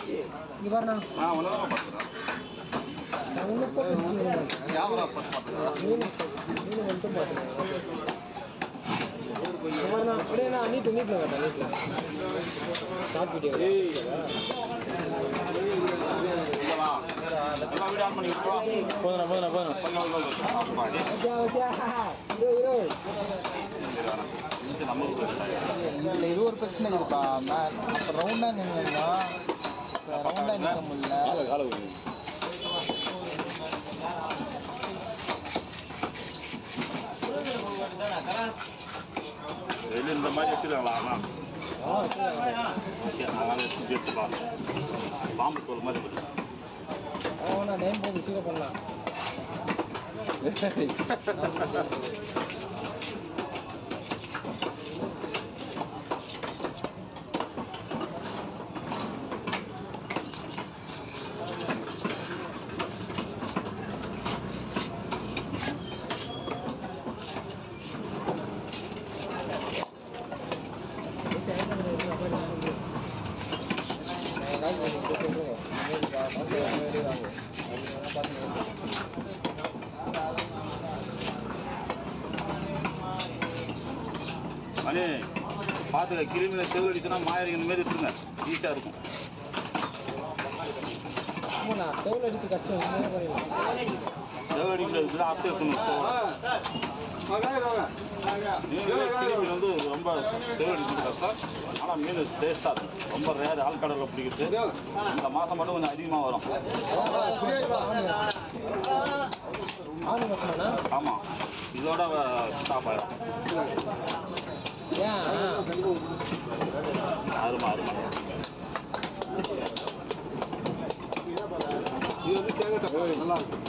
இங்க பாருண்ணா நான் உலகம் பார்த்துறேன் நான் உள்ள focus பண்ணி பார்த்தேன். கேமரா பார்த்து பார்த்துறேன் மீன் மீன் மட்டும் பார்த்தேன் இங்க பாருண்ணா அப்படியே நான் நீட்டு நீட்டில் வேண்டாம் நீட்டில் ஷார்ட் வீடியோ இல்லவா எல்லாம் வீடியோ ஆன் பண்ணிக்கிட்டு போதுண்ணா போதுண்ணா போதுண்ணா கொஞ்சம் கொஞ்சம் அப்பாடி ஓகே ஓகே இரு இரு இது நம்மளுக்கு இதுல இது ஒரு பிரச்சனை இருக்குப்பா அப்ப ரவுண்டா நின்னா ரவுண்டா நிக்க முடியல வெளியே இந்த மாதிரி எடுத்துருக்காங்களா ஆனால் ஓகே அதனால எடுத்து எடுத்துக்கலாம் பாம்பு தோல் மாதிரி இருக்கு அவனா டைம் போகுது சீக்கிரம் பண்ணலாம் மணி பார்த்துக்க கிருமியில செவில் அடிச்சுன்னா மாயரிங்க இந்த மாதிரி இருக்குங்க ஈஸியாக இருக்கும் ஆமாண்ணா செவில் அடித்து கஷ்டம் என்ன பண்ணிடலாம் செவில் அடிக்கிறது அர்த்தம் இருக்கணும் மீன் கிருமி வந்து ரொம்ப செவில் அடிக்கிறது கஷ்டம் ஆனால் மீன் டேஸ்ட்டாக இருக்கும் ரொம்ப ரேர் ஆழ்கடலில் பிடிக்கிறது இந்த மாதம் மட்டும் கொஞ்சம் அதிகமாக வரும் ஆணி மசமாண்ணா ஆமாம் இதோட ஸ்டாப் ஆயிடும் ஏன் அருமா அருமா இது வந்து தேங்காய் நல்லா இருக்கும்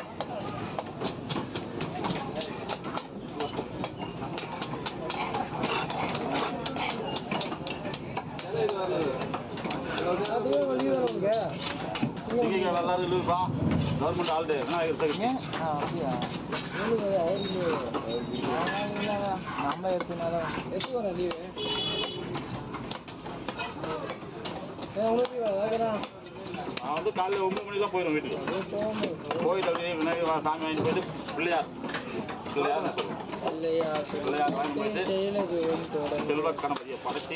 அதுவே வழி வரும் உங்க இன்னைக்கு எல்லாரும் லீவுப்பா கவர்மெண்ட் ஹாலிடே விநாயகர் சதுர்த்தி அப்படியா நம்ம எடுத்துனாலும் எப்படி வர லீவு உங்களுக்கு லீவா அதான் நான் வந்து காலையில் ஒன்பது மணிக்கெல்லாம் போயிடும் வீட்டுக்கு போயிட்டு அப்படியே விநாயகர் வா- சாமி வாங்கிட்டு போயிட்டு பிள்ளையார் பிள்ளையார் இல்லையா பிள்ளையார் வாங்கி போயிட்டு செய்யல செல்வ கணபதியை படைச்சி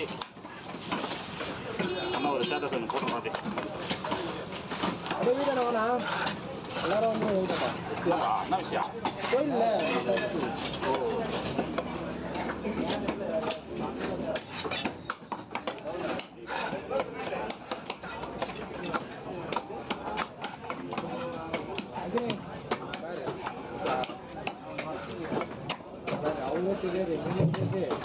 அண்ணா ஒரு ஸ்டேட்டஸ் ஒன்று போட்ட மாட்டேன் அதே வீடு வேணா எல்லாரும் வந்து வெயிட்டப்பா என்ன விஷயம் கோயில்ல ஓ அவங்க தெரியாது நீங்க தெரியாது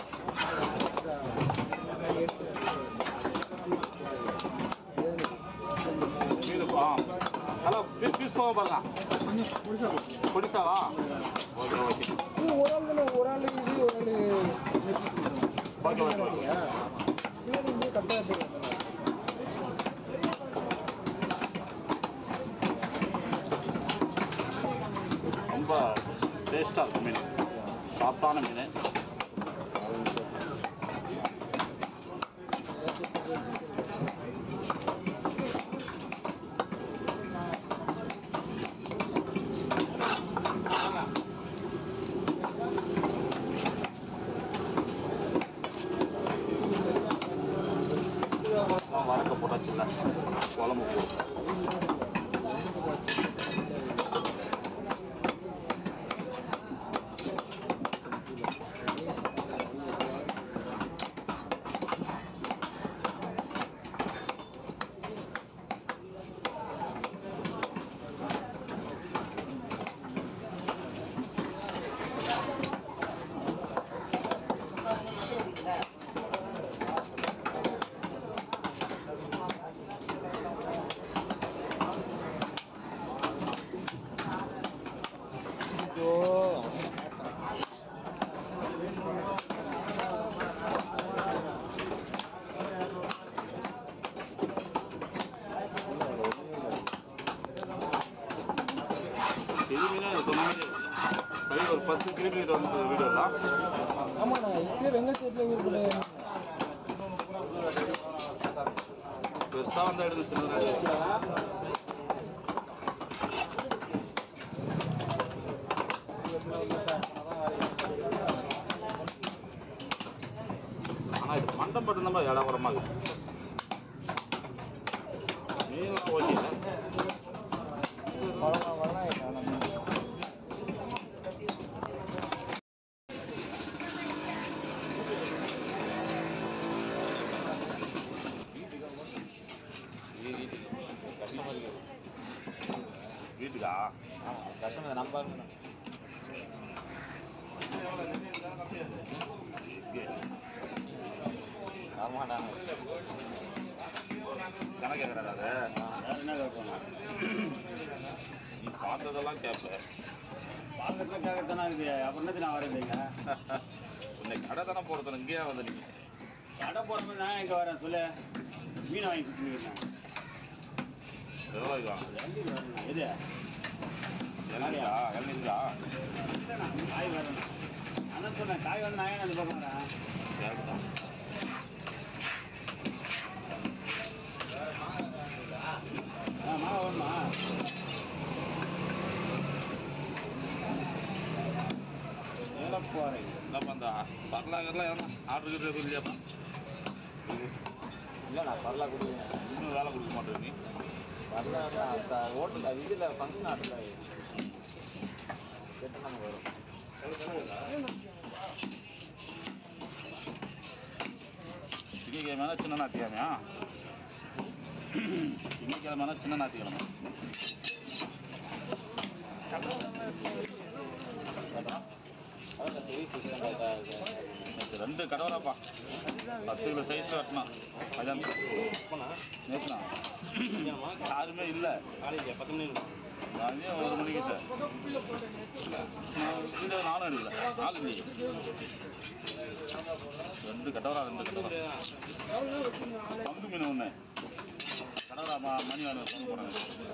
மீனுப்பா ஹலோ பீஸ் பீஸ் போக பாருங்க பொடிசாவா ஓகே ஓகே ஒரு ஆள் தானே ஒரு ஆள் இது ஒரு ஆள் ஓகே ஓகே ஓகே பின்னாடி இங்கே கரெக்டாக தெரியும் ரொம்ப டேஸ்ட்டாக இருக்கும் மீன் சாஃப்டான மீன் எல்லாம் வறக்க போட்டாச்சுல்ல குழம்பு போட்டு இது மீனா சொன்ன மாதிரி கை ஒரு பத்து கிலோமீட்டர் வந்து வீடியோலாம் ஆமாண்ணா இப்பயே வெங்கச்சேரியில் இருக்குது பெருசா வந்தா எடுங்க சின்னதா எடுங்க. ஆனா இது மண்டம் பட்டு நம்ம இடம் குறமா இருக்கு நீங்களும் ஓகே வரலாம் வரலாம் நம்ம வீட்டுக்கா கஸ்டமர் நம்பர் வரமாட்டாங்க கணக்கு கேட்கறாரு அது என்ன கேட்பாங்க நீ பார்த்ததெல்லாம் கேட்ப பார்க்கறதுல கேட்கறதானா இருக்குது அப்புறம் என்னது நான் வரேன் இல்லைங்க உன்னை கடை தானே போறது இங்கேயே வந்து நீ கடை போகிற மாதிரி நான் எங்கே வரேன் சொல்லு மீனை வாங்கி கொடுத்துருக்கேன் எவ்வளோ இருக்கா எது இளநீரா இளநீரா இல்லைண்ணா, காய் வரேன் அதான் சொன்னேன் காய் வந்து நான் ஏன் அது பார்க்க வரேன் கேட்குதா ஆ மாலை வேணுமா எவ்வளோ போகிறேன் என்னப்பா இந்த பரலாங்கெல்லாம் எதனா ஆர்டர் கிட்ட இல்லையாப்பா இல்லை நான் பரலா கொடுக்குறேன் இன்னும் வேலை கொடுக்க மாட்டேன் நீ பரலா ஹோட்டல் அது இதில் ஃபங்க்ஷன் ஹாட்டில் கேட்டால் நமக்கு வரும் திங்கக்கிழமை சின்ன ஞாயிற்றுக்கிழமையா திங்கக்கிழமை சின்ன ஞாயிற்றுக்கிழமை அதான் பெரிய சிஸ்டம் நேற்று ரெண்டு கடவராப்பா பத்து கிலோ சைஸில் வெட்டினான் அதான் நேற்றுனா யாருமே இல்லை காலேஜ் பத்து மணி இருக்கும் அதே ஒரு மணிக்கு சார் வீடியோ நானும் எடுக்கல நாலு இல்லையே ரெண்டு கடவரா ரெண்டு கடவரா பங்கு மீன் ஒன்று கடவரா மா மணி வேணும் சொன்ன போனாங்க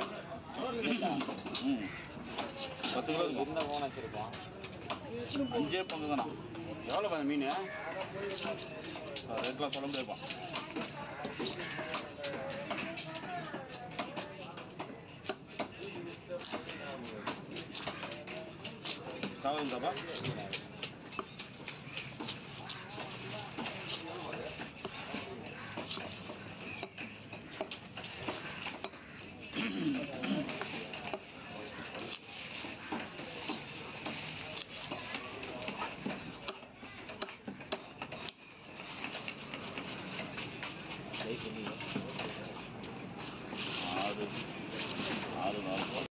ம் பத்து கிலோ இருக்கும் இருந்தால் ஃபோன் வச்சுருக்கோம் அஞ்சே பங்கு தானா எவ்வளோ பண்ண மீன் ரேட்லாம் சொல்ல முடியாதுப்பா காவல் தாப்பா ஜெய் பண்ணி ஆறு ஆறு நாலு